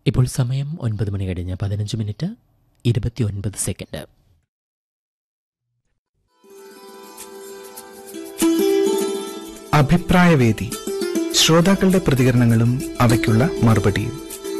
ഇപ്പോൾ സമയം ഒൻപത് മണി കഴിഞ്ഞ് പതിനഞ്ച് മിനിറ്റ് ഇരുപത്തിയൊൻപത് സെക്കൻഡ് അഭിപ്രായവേദി ശ്രോതാക്കളുടെ പ്രതികരണങ്ങളും അവയ്ക്കുള്ള മറുപടിയും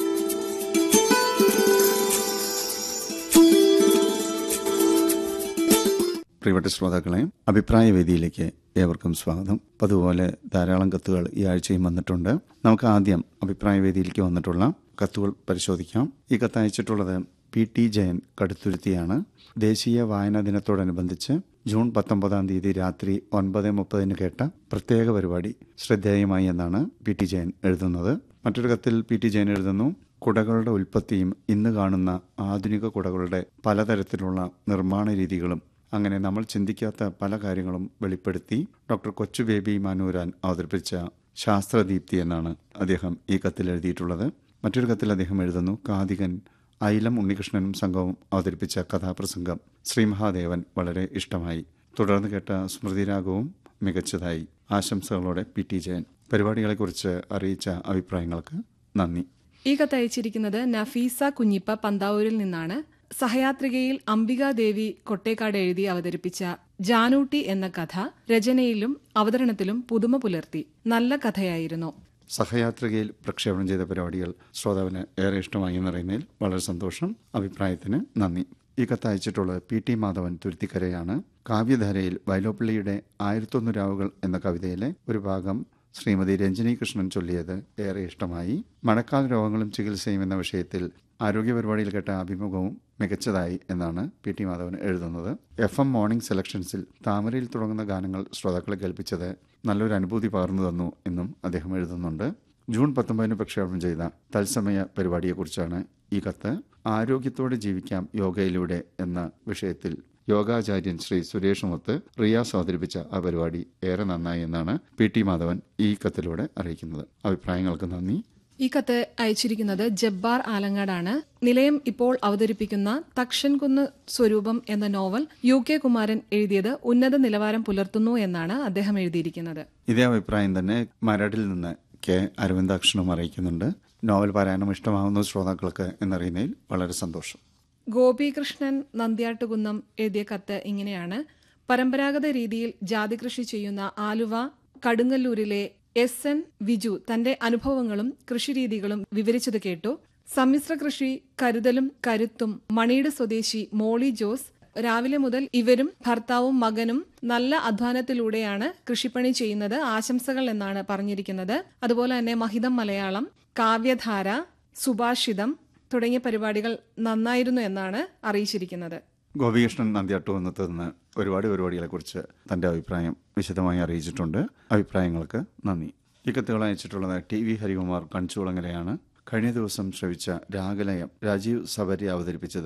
പ്രിയപ്പെട്ട ശ്രോതാക്കളെ അഭിപ്രായ വേദിയിലേക്ക് ഏവർക്കും സ്വാഗതം അതുപോലെ ധാരാളം കത്തുകൾ ഈ ആഴ്ചയും വന്നിട്ടുണ്ട് നമുക്ക് ആദ്യം അഭിപ്രായ വേദിയിലേക്ക് വന്നിട്ടുള്ള കത്തുകൾ പരിശോധിക്കാം ഈ കത്ത് അയച്ചിട്ടുള്ളത് പി ടി ജയൻ കടുത്തുരുത്തിയാണ് ദേശീയ വായനാ ദിനത്തോടനുബന്ധിച്ച് ജൂൺ പത്തൊമ്പതാം തീയതി രാത്രി ഒൻപത് മുപ്പതിന് കേട്ട പ്രത്യേക പരിപാടി ശ്രദ്ധേയമായി എന്നാണ് പി ടി ജയൻ എഴുതുന്നത് മറ്റൊരു കത്തിൽ പി ടി ജയൻ എഴുതുന്നു കുടകളുടെ ഉൽപ്പത്തിയും ഇന്ന് കാണുന്ന ആധുനിക കുടകളുടെ പലതരത്തിലുള്ള നിർമ്മാണ രീതികളും അങ്ങനെ നമ്മൾ ചിന്തിക്കാത്ത പല കാര്യങ്ങളും വെളിപ്പെടുത്തി ഡോക്ടർ കൊച്ചു ബേബി മാനൂരാൻ അവതരിപ്പിച്ച ശാസ്ത്രദീപ്തി എന്നാണ് അദ്ദേഹം ഈ കത്തിൽ എഴുതിയിട്ടുള്ളത് മറ്റൊരു കത്തിൽ അദ്ദേഹം എഴുതുന്നു കാതികൻ ഐലം ഉണ്ണികൃഷ്ണനും സംഘവും അവതരിപ്പിച്ച കഥാപ്രസംഗം ശ്രീമഹാദേവൻ വളരെ ഇഷ്ടമായി തുടർന്ന് കേട്ട സ്മൃതിരാഗവും മികച്ചതായി ആശംസകളോടെ പി ടി ജയൻ പരിപാടികളെക്കുറിച്ച് അറിയിച്ച അഭിപ്രായങ്ങൾക്ക് നന്ദി ഈ കത്ത് അയച്ചിരിക്കുന്നത് നഫീസ കുഞ്ഞിപ്പ പന്താവൂരിൽ നിന്നാണ് സഹയാത്രികയിൽ അംബികാദേവി കൊട്ടേക്കാട് എഴുതി അവതരിപ്പിച്ച ജാനൂട്ടി എന്ന കഥ രചനയിലും അവതരണത്തിലും പുതുമ പുലർത്തി നല്ല കഥയായിരുന്നു സഹയാത്രികയിൽ പ്രക്ഷേപണം ചെയ്ത പരിപാടികൾ ശ്രോതാവിന് ഏറെ ഇഷ്ടമായി എന്നറിയുന്നതിൽ വളരെ സന്തോഷം അഭിപ്രായത്തിന് നന്ദി ഈ കത്ത് അയച്ചിട്ടുള്ളത് പി ടി മാധവൻ തുരുത്തിക്കരയാണ് കാവ്യധാരയിൽ വൈലോപ്പിള്ളിയുടെ ആയിരത്തൊന്ന് രാവുകൾ എന്ന കവിതയിലെ ഒരു ഭാഗം ശ്രീമതി രഞ്ജിനി കൃഷ്ണൻ ചൊല്ലിയത് ഏറെ ഇഷ്ടമായി മഴക്കാല രോഗങ്ങളും ചികിത്സയും എന്ന വിഷയത്തിൽ ആരോഗ്യ പരിപാടിയിൽ കേട്ട അഭിമുഖവും മികച്ചതായി എന്നാണ് പി ടി മാധവൻ എഴുതുന്നത് എഫ് എം മോർണിംഗ് സെലക്ഷൻസിൽ താമരയിൽ തുടങ്ങുന്ന ഗാനങ്ങൾ ശ്രോതാക്കളെ കേൾപ്പിച്ചത് നല്ലൊരു അനുഭൂതി പകർന്നു തന്നു എന്നും അദ്ദേഹം എഴുതുന്നുണ്ട് ജൂൺ പത്തൊമ്പതിന് പ്രക്ഷേപണം ചെയ്ത തത്സമയ പരിപാടിയെക്കുറിച്ചാണ് ഈ കത്ത് ആരോഗ്യത്തോടെ ജീവിക്കാം യോഗയിലൂടെ എന്ന വിഷയത്തിൽ യോഗാചാര്യൻ ശ്രീ സുരേഷുമൊത്ത് റിയാസ് അവതരിപ്പിച്ച ആ പരിപാടി ഏറെ നന്നായി എന്നാണ് പി ടി മാധവൻ ഈ കത്തിലൂടെ അറിയിക്കുന്നത് അഭിപ്രായങ്ങൾക്ക് നന്ദി ഈ കത്ത് അയച്ചിരിക്കുന്നത് ജബ്ബാർ ആലങ്ങാടാണ് നിലയം ഇപ്പോൾ അവതരിപ്പിക്കുന്ന തക്ഷൻകുന്ന് സ്വരൂപം എന്ന നോവൽ യു കെ കുമാരൻ എഴുതിയത് ഉന്നത നിലവാരം പുലർത്തുന്നു എന്നാണ് അദ്ദേഹം എഴുതിയിരിക്കുന്നത് ഇതേ അഭിപ്രായം തന്നെ മരടിൽ നിന്ന് കെ അരവിന്ദാക്ഷണം അറിയിക്കുന്നുണ്ട് നോവൽ പാരായണം ഇഷ്ടമാവുന്ന ശ്രോതാക്കൾക്ക് എന്നറിയുന്നതിൽ വളരെ സന്തോഷം ഗോപികൃഷ്ണൻ നന്ദ്യാട്ടുകുന്നം എഴുതിയ കത്ത് ഇങ്ങനെയാണ് പരമ്പരാഗത രീതിയിൽ ജാതി കൃഷി ചെയ്യുന്ന ആലുവ കടുങ്ങല്ലൂരിലെ എസ് എൻ വിജു തന്റെ അനുഭവങ്ങളും കൃഷിരീതികളും വിവരിച്ചത് കേട്ടു സമ്മിശ്ര കൃഷി കരുതലും കരുത്തും മണിയുടെ സ്വദേശി മോളി ജോസ് രാവിലെ മുതൽ ഇവരും ഭർത്താവും മകനും നല്ല അധ്വാനത്തിലൂടെയാണ് കൃഷിപ്പണി ചെയ്യുന്നത് ആശംസകൾ എന്നാണ് പറഞ്ഞിരിക്കുന്നത് അതുപോലെ തന്നെ മഹിതം മലയാളം കാവ്യധാര സുഭാഷിതം തുടങ്ങിയ പരിപാടികൾ നന്നായിരുന്നു എന്നാണ് അറിയിച്ചിരിക്കുന്നത് ഗോപികൃഷ്ണൻ നന്ദ്യാട്ടുവന്നത്ത് നിന്ന് ഒരുപാട് പരിപാടികളെക്കുറിച്ച് തന്റെ അഭിപ്രായം വിശദമായി അറിയിച്ചിട്ടുണ്ട് അഭിപ്രായങ്ങൾക്ക് നന്ദി ഈ കത്തുകൾ അയച്ചിട്ടുള്ളത് ടി വി ഹരികുമാർ കണിച്ചുകുളങ്ങരയാണ് കഴിഞ്ഞ ദിവസം ശ്രവിച്ച രാഗലയം രാജീവ് സബരി അവതരിപ്പിച്ചത്